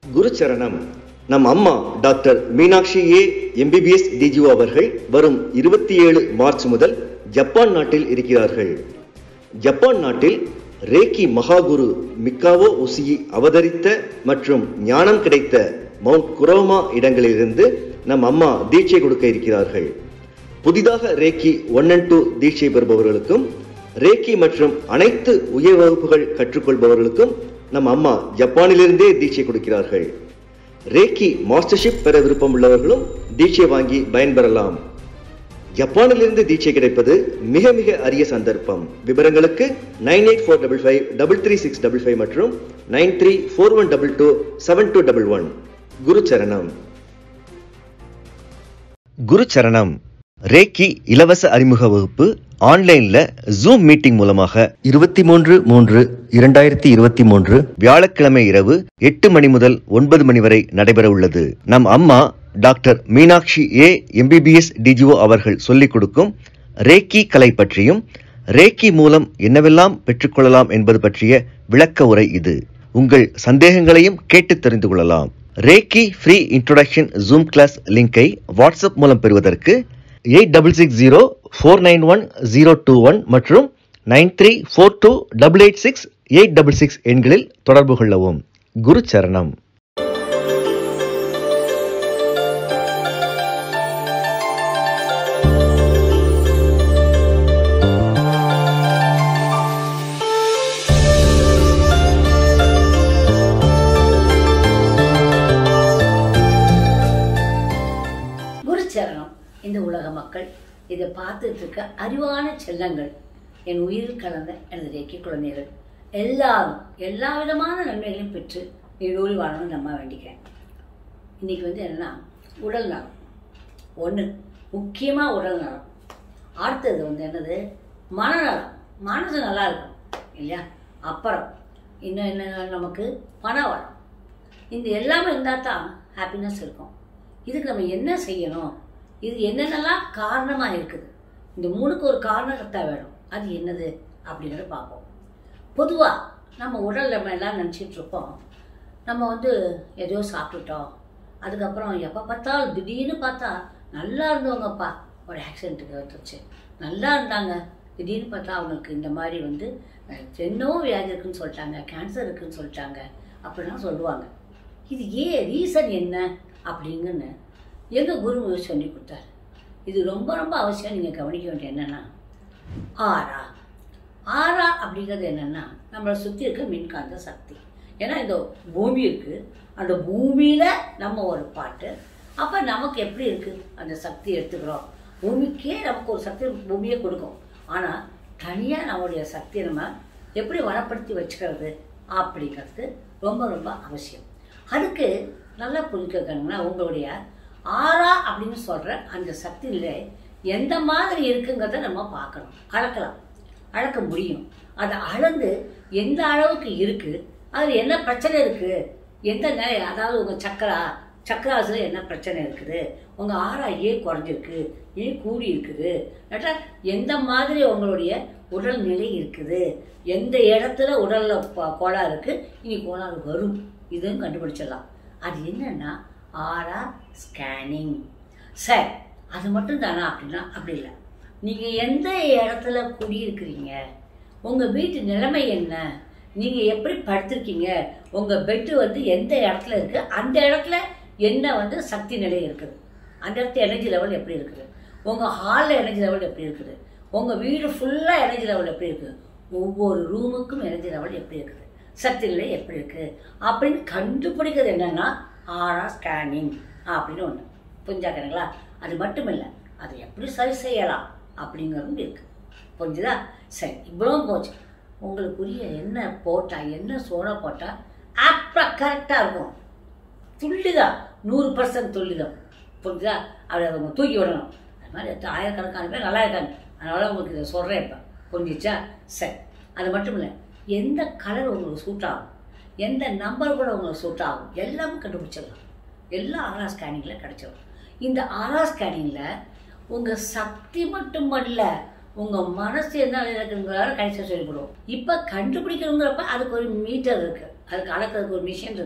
குருச்சரணம் நம் அம்மா doctor Meenakshi A MBBS DGO அவர்கள் வரும் இருபத்தி ஏழு மார்ச் முதல் ஜப்பான் நாட்டில் இருக்கிறார்கள் ஜப்பான் நாட்டில் ரேக்கி மகாகுரு மிக்காவோ உசியி அவதரித்த மற்றும் ஞானம் கிடைத்த மவுண்ட் குரோமா இடங்களிலிருந்து நம் அம்மா தீட்சை கொடுக்க இருக்கிறார்கள் புதிதாக ரேக்கி ஒன் அண்ட் டூ தீட்சை பெறுபவர்களுக்கும் ரேக்கி மற்றும் அனைத்து உயர் வகுப்புகள் கற்றுக்கொள்பவர்களுக்கும் நம் அம்மா ஜப்பானிலிருந்தே தீட்சை கொடுக்கிறார்கள் ரேக்கி மாஸ்டர்ஷிப் பெற விருப்பம் உள்ளவர்களும் தீட்சை வாங்கி பயன்பெறலாம் ஜப்பானிலிருந்து தீட்சை கிடைப்பது மிக மிக அரிய சந்தர்ப்பம் விவரங்களுக்கு nine eight four double five double three six double five மற்றும் nine three four one double two seven two double one Gurucharanam Gurucharanam reiki இலவச அறிமுக வகுப்பு ஆன்லைன்ல ஜூம் மீட்டிங் மூலமாக இருபத்தி மூன்று மூன்று இரண்டாயிரத்தி இருபத்தி மூன்று வியாழக்கிழமை இரவு எட்டு மணி முதல் ஒன்பது மணி வரை நடைபெற உள்ளது நம் அம்மா doctor Meenakshi A MBBS DGO அவர்கள் சொல்லிக் கொடுக்கும் ரேக்கி கலை பற்றியும் ரேக்கி மூலம் என்னவெல்லாம் பெற்றுக்கொள்ளலாம் என்பது பற்றிய விளக்க உரை இது உங்கள் சந்தேகங்களையும் கேட்டு தெரிந்து கொள்ளலாம் reiki free introduction zoom class லிங்கை வாட்ஸ்அப் மூலம் பெறுவதற்கு eight double six zero four nine one zero two one மற்றும் nine three four two double eight six eight double six எண்களில் தொடர்பு கொள்ளவும் குரு சரணம் குருச்சரணம் இந்த உலக மக்கள் இதை பார்த்துட்டு இருக்க அறிவான செல்லங்கள் என் உயிரில் கலந்த எனது ரேக்கி குழந்தைகள் எல்லாரும் எல்லா விதமான நன்மைகளையும் பெற்று நீடூழி வாழணும்னு நம்ம வேண்டிக்கிறேன் இன்னைக்கு வந்து என்னன்னா உடல் நலம் ஒன்று முக்கியமாக உடல் நலம் அடுத்தது வந்து என்னது மனநலம் மனசு நல்லா இருக்கும் இல்லையா அப்புறம் இன்னும் என்ன நமக்கு பண வளம் இந்த எல்லாமே இருந்தால் தான் ஹாப்பினஸ் இருக்கும் இதுக்கு நம்ம என்ன செய்யணும் இது என்னென்னலாம் காரணமாக இருக்குது இந்த மூணுக்கு ஒரு காரணகர்த்தா வேணும் அது என்னது அப்படிங்கிறத பார்ப்போம் பொதுவாக நம்ம உடல் நம்ம எல்லாம் நினச்சிட்டு இருப்போம் நம்ம வந்து எதையோ சாப்பிட்டுட்டோம் அதுக்கப்புறம் எப்போ பார்த்தாலும் திடீர்னு பார்த்தா நல்லா இருந்தவங்கப்பா ஒரு ஆக்சிடென்ட்டுக்கு வந்துருச்சு நல்லா இருந்தாங்க திடீர்னு பார்த்தா அவங்களுக்கு இந்த மாதிரி வந்து அஹ், என்னவோ வியாதி இருக்குன்னு சொல்லிட்டாங்க கேன்சர் இருக்குன்னு சொல்லிட்டாங்க அப்படிலாம் சொல்லுவாங்க இது ஏன் ரீசன் என்ன அப்படிங்கன்னு எங்கள் குரு சொல்லி கொடுத்தாரு இது ரொம்ப ரொம்ப அவசியம் நீங்கள் கவனிக்க வேண்டிய என்னென்னா ஆரா ஆரா அப்படிங்கிறது என்னென்னா நம்மளை சுற்றி இருக்க மின்காந்த சக்தி ஏன்னா இந்த பூமி இருக்குது அந்த பூமியில் நம்ம ஒரு பாட்டு அப்போ நமக்கு எப்படி இருக்குது அந்த சக்தி எடுத்துக்கிறோம் பூமிக்கே நமக்கு ஒரு சக்தி பூமியே கொடுக்கும் ஆனால் தனியாக நம்மளுடைய சக்தியை நம்ம எப்படி வளப்படுத்தி வச்சுக்கிறது அப்படிங்கிறது ரொம்ப ரொம்ப அவசியம் அதுக்கு நல்லா புரிஞ்சுக்கணுங்கன்னா உங்களுடைய ஆறா அப்படின்னு சொல்கிற அந்த சக்தியில் எந்த மாதிரி இருக்குங்கிறத நம்ம பார்க்கணும் அளக்கலாம் அளக்க முடியும் அதை அளந்து எந்த அளவுக்கு இருக்குது அதில் என்ன பிரச்சனை இருக்குது எந்த நிலை அதாவது உங்கள் சக்கரா சக்கராசில் என்ன பிரச்சனை இருக்குது உங்கள் ஆறா ஏன் குறைஞ்சிருக்கு ஏன் கூடி இருக்குது இல்லாட்டா எந்த மாதிரி உங்களுடைய உடல் நிலை இருக்குது எந்த இடத்துல உடலில் கோளாறு இருக்குது இனி கோளாறு வரும் இதுவும் கண்டுபிடிச்சிடலாம் அது என்னன்னா ஆரா ஸ்கேனிங் சரி அது மட்டும் தானா அப்படின்னா அப்படி இல்லை நீங்கள் எந்த இடத்துல குடியிருக்கிறீங்க உங்கள் வீட்டு நிலைமை என்ன நீங்கள் எப்படி படுத்திருக்கீங்க உங்கள் பெட்டு வந்து எந்த இடத்துல இருக்குது அந்த இடத்துல என்ன வந்து சக்தி நிலை இருக்குது அந்த இடத்துல எனர்ஜி லெவல் எப்படி இருக்குது உங்கள் ஹாலில் எனர்ஜி லெவல் எப்படி இருக்குது உங்கள் வீடு ஃபுல்லாக எனர்ஜி லெவல் எப்படி இருக்குது ஒவ்வொரு ரூமுக்கும் எனர்ஜி லெவல் எப்படி இருக்குது சக்தி நிலை எப்படி இருக்குது அப்படின்னு கண்டுபிடிக்கிறது என்னென்னா ஆரா ஸ்கேனிங் அப்படின்னு ஒன்று புரிஞ்சாக்கிறீங்களா அது மட்டும் இல்லை அதை எப்படி சரி செய்யலாம் அப்படிங்கிறதும் இருக்குது புரிஞ்சுதா சரி இவ்வளோ போச்சு உங்களுக்குரிய என்ன போட்டால் என்ன சோடா போட்டால் அப்போ கரெக்டாக இருக்கும் துள்ளிதான் நூறு பர்சன்ட் துள்ளிதான் புரிஞ்சுதா அதை அவங்க தூக்கி விடணும் அது மாதிரி எத்தனை ஆயிரக்கணக்கான பேர் நல்லா இருக்காங்க அதனால உங்களுக்கு இதை சொல்கிறேன் இப்போ புரிஞ்சிச்சா சரி அது மட்டும் இல்லை எந்த கலர் உங்களுக்கு சூட் ஆகும் எந்த நம்பர் கூட உங்களுக்கு சூட் ஆகும் எல்லாமே கண்டுபிடிச்சிடலாம் எல்லாம் ஆரா ஸ்கேனிங்கில் கிடச்சிடும் இந்த ஆரா ஸ்கேனிங்கில் உங்கள் சக்தி மட்டும் அல்ல உங்கள் மனசு என்ன இருக்குங்கிறத கடைசியாக சொல்லிவிடுவோம் இப்போ கண்டுபிடிக்கணுங்கிறப்ப அதுக்கு ஒரு மீட்டர் இருக்குது அதுக்கு அளக்கிறதுக்கு ஒரு மிஷின் இருக்குது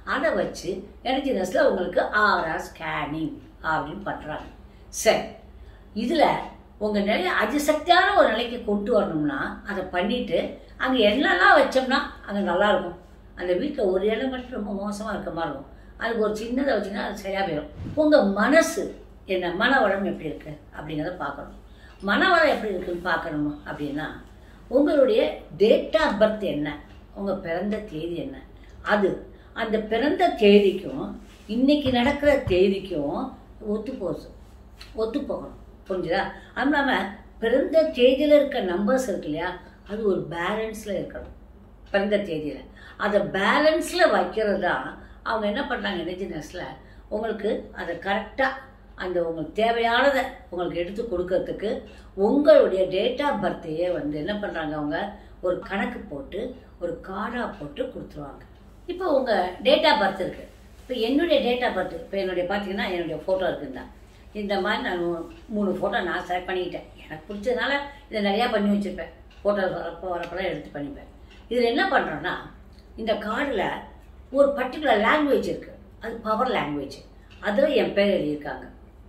அதை வச்சு எனர்ஜி நர்ஸில் உங்களுக்கு ஆர்ஆர் ஸ்கேனிங் அப்படின்னு பண்ணுறாங்க சரி இதில் உங்கள் நிறைய அதிசக்தியான ஒரு நிலைக்கு கொண்டு வரணும்னா அதை பண்ணிட்டு அங்கே என்னெல்லாம் வச்சோம்னா அங்கே நல்லாயிருக்கும் அந்த வீட்டில் ஒரு இடம் மட்டும் ரொம்ப மோசமாக இருக்க மாதிரி இருக்கும் அதுக்கு ஒரு சின்னதை வச்சுன்னா அது சரியாக போயிடும் உங்கள் மனசு என்ன மன வளம் எப்படி இருக்குது அப்படிங்கிறத பார்க்கணும் மன வளம் எப்படி இருக்குன்னு பார்க்கணும் அப்படின்னா உங்களுடைய டேட் ஆஃப் பர்த் என்ன உங்கள் பிறந்த தேதி என்ன அது அந்த பிறந்த தேதிக்கும் இன்னைக்கு நடக்கிற தேதிக்கும் ஒத்து போகுது ஒத்து போகணும் புரிஞ்சுதா அது இல்லாமல் பிறந்த தேதியில் இருக்க நம்பர்ஸ் இருக்கு இல்லையா அது ஒரு பேலன்ஸில் இருக்கணும் பிறந்த தேதியில் அதை பேலன்ஸில் வைக்கிறது தான் அவங்க என்ன பண்ணுறாங்க இன்ஜினியர்ஸில் உங்களுக்கு அதை கரெக்டாக அந்த உங்களுக்கு தேவையானதை உங்களுக்கு எடுத்து கொடுக்கறதுக்கு உங்களுடைய டேட் ஆஃப் பர்த்தையே வந்து என்ன பண்ணுறாங்க அவங்க ஒரு கணக்கு போட்டு ஒரு கார்டாக போட்டு கொடுத்துருவாங்க இப்போ உங்கள் டேட் ஆஃப் பர்த் இருக்குது இப்போ என்னுடைய டேட் ஆஃப் பர்த் இப்போ என்னுடைய பார்த்தீங்கன்னா என்னுடைய ஃபோட்டோ இருக்குதுதான் இந்த மாதிரி நான் மூ- மூணு ஃபோட்டோ நான் செலக்ட் பண்ணிக்கிட்டேன் எனக்கு பிடிச்சதுனால இதை நிறையா பண்ணி வச்சுருப்பேன் ஃபோட்டோ வரப்போ வரப்பெல்லாம் எடுத்து பண்ணிப்பேன் இதில் என்ன பண்ணுறோன்னா இந்த கார்டில் ஒரு பர்டிகுலர் லாங்குவேஜ் இருக்குது அது பவர் லாங்குவேஜ் அதில் என் பேர் எழுதியிருக்காங்க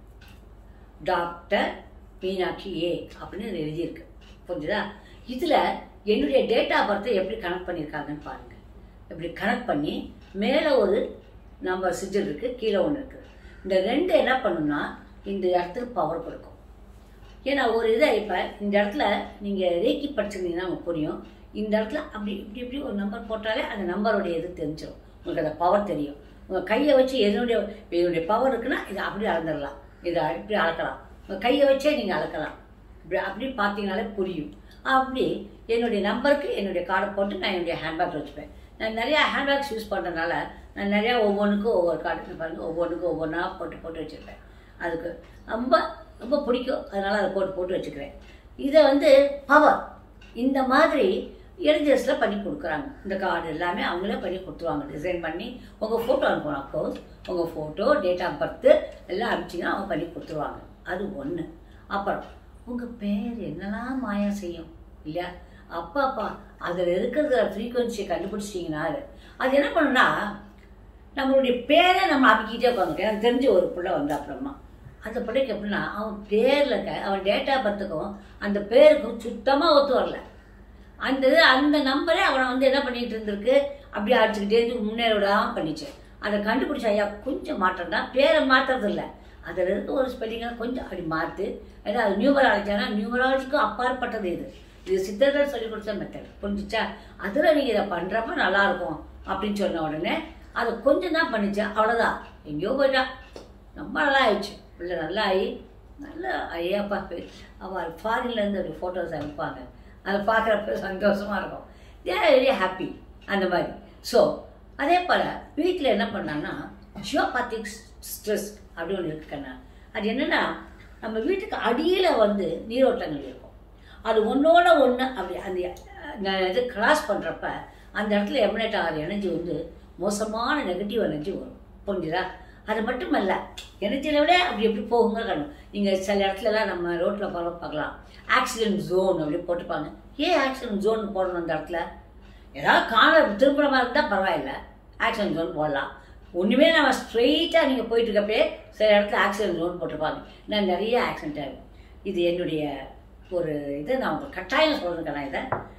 டாக்டர் மீனாட்சி ஏ அப்படின்னு இதுல எழுதியிருக்கு புரிஞ்சுதா இதில் என்னுடைய டேட் ஆஃப் பர்த்தை எப்படி கனெக்ட் பண்ணியிருக்காங்கன்னு பாருங்கள் இப்படி கனெக்ட் பண்ணி மேலே ஒரு நம்பர் சிஜில் இருக்குது கீழே ஒன்று இருக்குது இந்த ரெண்டு என்ன பண்ணுன்னா இந்த இடத்துக்கு பவர் கொடுக்கும் ஏன்னா ஒரு இதை இப்போ இந்த இடத்துல நீங்கள் ரேக்கி படிச்சிருந்தீங்கன்னா உங்களுக்கு புரியும் இந்த இடத்துல அப்படி இப்படி இப்படி ஒரு நம்பர் போட்டாலே அந்த நம்பருடைய இது தெரிஞ்சிடும் உங்களுக்கு அந்த பவர் தெரியும் உங்கள் கையை வச்சு எதனுடைய இப்ப இதனுடைய பவர் இருக்குன்னா இதை அப்படியே அளந்துடலாம் இதை இப்படி அளக்கலாம் உங்கள் கையை வச்சே நீங்கள் அளக்கலாம் இப்படி அப்படி பார்த்தீங்கனாலே புரியும் அப்படி என்னுடைய நம்பருக்கு என்னுடைய கார்டை போட்டு நான் என்னுடைய ஹேண்ட்பேக்கில் வச்சுப்பேன் நான் நிறையா ஹேண்ட்பேக்ஸ் யூஸ் பண்ணுறதுனால நான் நிறையா ஒவ்வொன்றுக்கும் ஒவ்வொரு கார்டு பாருங்கள் ஒவ்வொன்றுக்கும் ஒவ்வொன்றா போட்டு போட்டு வச்சுருப்பேன் அதுக்கு ரொம்ப ரொம்ப பிடிக்கும் அதனால் அதை போட்டு போட்டு வச்சுக்கிறேன் இதை வந்து பவர் இந்த மாதிரி எலிஜியஸில் பண்ணி கொடுக்குறாங்க இந்த கார்டு எல்லாமே அவங்களே பண்ணி கொடுத்துருவாங்க டிசைன் பண்ணி உங்கள் ஃபோட்டோ அனுப்பணும் அப்கோர்ஸ் உங்கள் ஃபோட்டோ டேட் ஆஃப் பர்த்து எல்லாம் அனுப்பிச்சிங்கன்னா அவங்க பண்ணி கொடுத்துருவாங்க அது ஒன்று அப்புறம் உங்கள் பேர் என்னெல்லாம் மாயம் செய்யும் இல்லையா அப்பா அப்பா அதில் இருக்கிற ஃப்ரீக்குவன்சியை கண்டுபிடிச்சிட்டிங்கன்னா அது என்ன பண்ணுன்னா நம்மளுடைய பேரை நம்ம அமைக்கிட்டே உட்காந்துருக்கேன் எனக்கு தெரிஞ்ச ஒரு பிள்ளை வந்து அப்புறமா அந்த பிள்ளைக்கு எப்படின்னா அவன் பேரில் இருக்க அவன் டேட் ஆஃப் பர்த்துக்கும் அந்த பேருக்கும் சுத்தமாக ஒத்து வரல அந்த இது அந்த நம்பரே அவனை வந்து என்ன பண்ணிட்டு இருந்திருக்கு அப்படியே அடிச்சுக்கிட்டே இருந்து முன்னேற விடாமல் பண்ணிச்சு அதை கண்டுபிடிச்ச ஐயா கொஞ்சம் மாற்றம் தான் பேரை மாற்றுறது இல்லை அதில் இருக்க ஒரு ஸ்பெல்லிங்கை கொஞ்சம் அப்படி மாற்று ஏன்னா அது நியூமராலஜினா நியூமராலஜிக்கும் அப்பாற்பட்டது இது இது சித்தர்கள் சொல்லி கொடுத்த மெத்தட் புரிஞ்சுச்சா அதில் நீங்கள் இதை பண்ணுறப்ப நல்லாயிருக்கும் அப்படின்னு சொன்ன உடனே அதை கொஞ்சம் தான் பண்ணிச்சு அவ்வளோதான் எங்கேயோ போயிட்டா ரொம்ப நல்லா ஆயிடுச்சு பிள்ளை நல்லா ஆகி நல்ல ஐயாப்பா அவள் ஃபாரின்லேருந்து ஒரு ஃபோட்டோஸ் அனுப்பாங்க அதை பார்க்குறப்ப சந்தோஷமாக இருக்கும் தேர் வெரி ஹாப்பி அந்த மாதிரி ஸோ அதே போல் வீட்டில் என்ன பண்ணாங்கன்னா ஜியோபாத்திக் ஸ்ட்ரெஸ் அப்படின்னு ஒன்று இருக்குக்கண்ணா அது என்னென்னா நம்ம வீட்டுக்கு அடியில் வந்து நீரோட்டங்கள் இருக்கும் அது ஒன்றோட ஒன்று அப்படி அந்த அஹ், இது கிராஸ் பண்ணுறப்ப அந்த இடத்துல எமினேட் ஆகிற எனர்ஜி வந்து மோசமான நெகட்டிவ் எனர்ஜி வரும் புரிஞ்சுதா அது மட்டும் இல்ல எனர்ஜியில் விட அப்படி எப்படி போகுங்க காணும் நீங்கள் சில இடத்துலலாம் நம்ம ரோட்டில் போகிற பார்க்கலாம் ஆக்சிடென்ட் ஜோன் அப்படி போட்டுப்பாங்க ஏன் ஆக்சிடென்ட் ஜோன் போடணும் அந்த இடத்துல ஏதாவது காண திரும்புற மாதிரி இருந்தால் பரவாயில்ல ஆக்சிடென்ட் ஜோன் போடலாம் ஒன்றுமே நம்ம ஸ்ட்ரெயிட்டாக நீங்கள் போயிட்டு இருக்கப்பே சில இடத்துல ஆக்சிடென்ட் ஜோன் போட்டிருப்பாங்க நான் நிறைய ஆக்சிடென்ட் ஆகும் இது என்னுடைய ஒரு இதை நான் உங்களுக்கு கட்டாயம் சொல்கிறேன் நான் இதை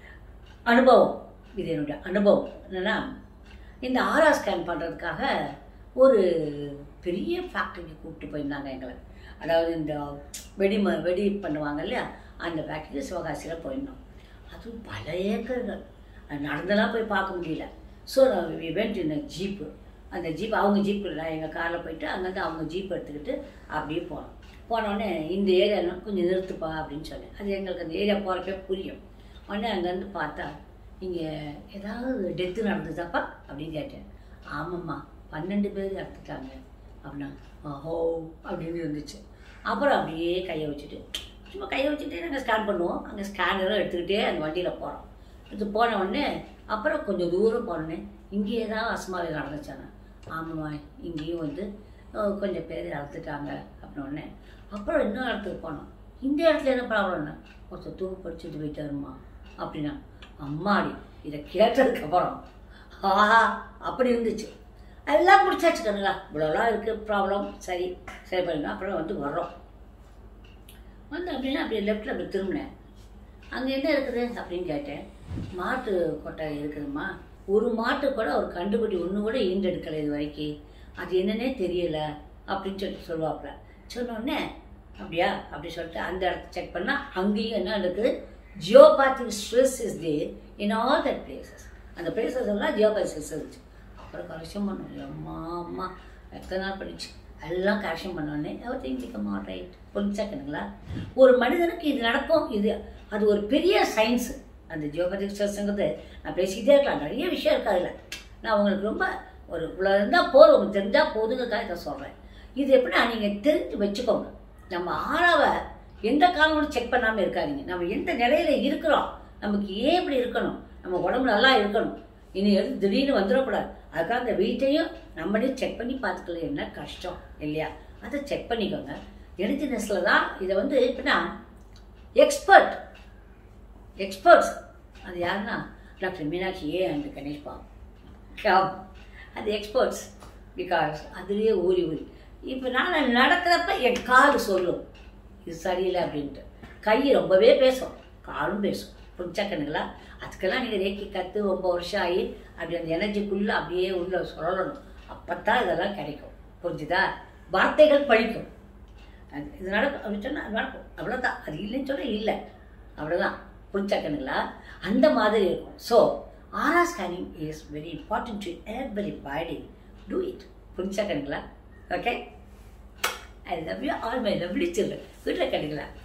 அனுபவம் இது என்னுடைய அனுபவம் என்னென்னா இந்த ஆர்ஆர் ஸ்கேன் பண்ணுறதுக்காக ஒரு பெரிய ஃபேக்ட்ரிக்கு கூப்பிட்டு போயிருந்தாங்க எங்களை அதாவது இந்த வெடி ம வெடி பண்ணுவாங்க இல்லையா அந்த ஃபேக்ட்ரி சிவகாசியில் போயிருந்தோம் அதுவும் பல ஏக்கர்கள் அது நடந்தெல்லாம் போய் பார்க்க முடியல ஸோ வெண்ட் இந்த ஜீப்பு அந்த ஜீப் அவங்க ஜீப் இல்லை எங்கள் காரில் போயிட்டு அங்கேருந்து அவங்க ஜீப் எடுத்துக்கிட்டு அப்படியே போனோம் போனோடனே இந்த ஏரியாலாம் கொஞ்சம் நிறுத்துப்பா அப்படின்னு சொன்னேன் அது எங்களுக்கு அந்த ஏரியா போகிறப்பே புரியும் உடனே அங்கேருந்து பார்த்தா இங்கே ஏதாவது டெத்து நடந்ததாப்பா அப்படின்னு கேட்டேன் ஆமாம்மா பன்னெண்டு பேர் இறந்துட்டாங்க அப்படின்னா ஓஹோ அப்படின்னு இருந்துச்சு அப்புறம் அப்படியே கையை வச்சுட்டு சும்மா கையை வச்சுட்டே நாங்கள் ஸ்கேன் பண்ணுவோம் அங்கே ஸ்கேனரும் எடுத்துக்கிட்டே அந்த வண்டியில் போகிறோம் இது போன உடனே அப்புறம் கொஞ்சம் தூரம் போனோடனே இங்கேயே தான் அஸ்மாவில் நடந்துச்சானே ஆமாம்மா இங்கேயும் வந்து அஹ், கொஞ்சம் பேர் இறந்துட்டாங்க அப்படின்னு உடனே அப்புறம் இன்னொரு இடத்துக்கு போனோம் இந்த இடத்துல என்ன ப்ராப்ளம்னா ஒருத்தர் தூக்கு படிச்சுட்டு போயிட்டாருமா அப்படின்னா அம்மாடி இதை கேட்டதுக்கப்புறம் ஆஹா அப்படி இருந்துச்சு எல்லாம் முடிச்சாச்சுக்கணுங்களா இவ்வளோலாம் இருக்குது ப்ராப்ளம் சரி சரி பண்ணுங்க அப்புறம் வந்து வர்றோம் வந்து அப்படின்னா அப்படியே லெஃப்டில் அப்படி திரும்பினேன் அங்கே என்ன இருக்குது அப்படின்னு கேட்டேன் மாட்டு கொட்டாய் இருக்குதும்மா ஒரு மாட்டு கூட ஒரு கண்டுபிடி ஒன்று கூட ஈண்டெடுக்கலை இது வரைக்கும் அது என்னன்னே தெரியல அப்படின்னு சொல்லிட்டு சொல்லுவாப்புல சொன்னோடனே அப்படியா அப்படி சொல்லிட்டு அந்த இடத்த செக் பண்ணால் அங்கேயும் என்ன இருக்குது geopathic stress is the in all that places அந்த பிளேசஸ் எல்லாம் ஜியோபாத்திக் ஸ்ட்ரெஸ் இருந்துச்சு அப்புறம் கரெக்ஷன் பண்ணோம் அம்மா அம்மா எத்தனை நாள் பண்ணிச்சு எல்லாம் கரெக்ஷன் பண்ணோடனே அவர் தெரிஞ்சுக்கமா ரைட் புரிஞ்சாக்கணுங்களா ஒரு மனிதனுக்கு இது நடக்கும் இது அது ஒரு பெரிய சயின்ஸு அந்த ஜியோபதிக் ஸ்ட்ரெஸ்ங்கிறது நான் பேசிக்கிட்டே இருக்கலாம் நிறைய விஷயம் இருக்கு அதில் நான் உங்களுக்கு ரொம்ப ஒரு இவ்வளோ இருந்தால் போதும் உங்களுக்கு தெரிஞ்சால் போதுங்கிறதுக்காக இதை சொல்கிறேன் இது எப்படின்னா நீங்கள் தெரிஞ்சு வச்சுக்கோங்க நம்ம ஆறாவை எந்த காலம் செக் பண்ணாமல் இருக்காதீங்க நம்ம எந்த நிலையில இருக்கிறோம் நமக்கு ஏன் இப்படி இருக்கணும் நம்ம உடம்பு நல்லா இருக்கணும் இனி எதுவும் திடீர்னு வந்துடக்கூடாது அதுக்காக அந்த வீட்டையும் நம்மளே செக் பண்ணி பார்த்துக்கல என்ன கஷ்டம் இல்லையா அதை செக் பண்ணிக்கோங்க எடிஜினஸில் தான் இதை வந்து எப்படின்னா எக்ஸ்பர்ட் எக்ஸ்பர்ட்ஸ் அது யாருன்னா doctor Meenakshi A and Ganesh Babu அது எக்ஸ்பர்ட்ஸ் பிகாஸ் அதுலேயே ஊறி ஊறி இப்போ நான் நடக்கிறப்ப என் கால் சொல்லும் இது சரியில்லை அப்படின்ட்டு கை ரொம்பவே பேசும் காலும் பேசும் புரிஞ்சாக்கணுங்களா அதுக்கெல்லாம் நீங்கள் ரேக்கி கற்று ரொம்ப வருஷம் ஆகி அப்படி அந்த எனர்ஜிக்குள்ளே அப்படியே உள்ள சொல்லணும் அப்போ தான் இதெல்லாம் கிடைக்கும் புரிஞ்சுதா வார்த்தைகள் பழிக்கும் அது இது நடக்கும் அப்படின்னு சொன்னால் அது நடக்கும் அவ்வளோதான் அது இல்லைன்னு சொன்னால் இல்லை அவ்வளோதான் புரிஞ்சாக்கணுங்களா அந்த மாதிரி இருக்கும் so aura scanning is very important to everybody do it புரிஞ்சாக்கணுங்களா okay I love you all my lovely children வீட்டில் கிடைக்கலாம்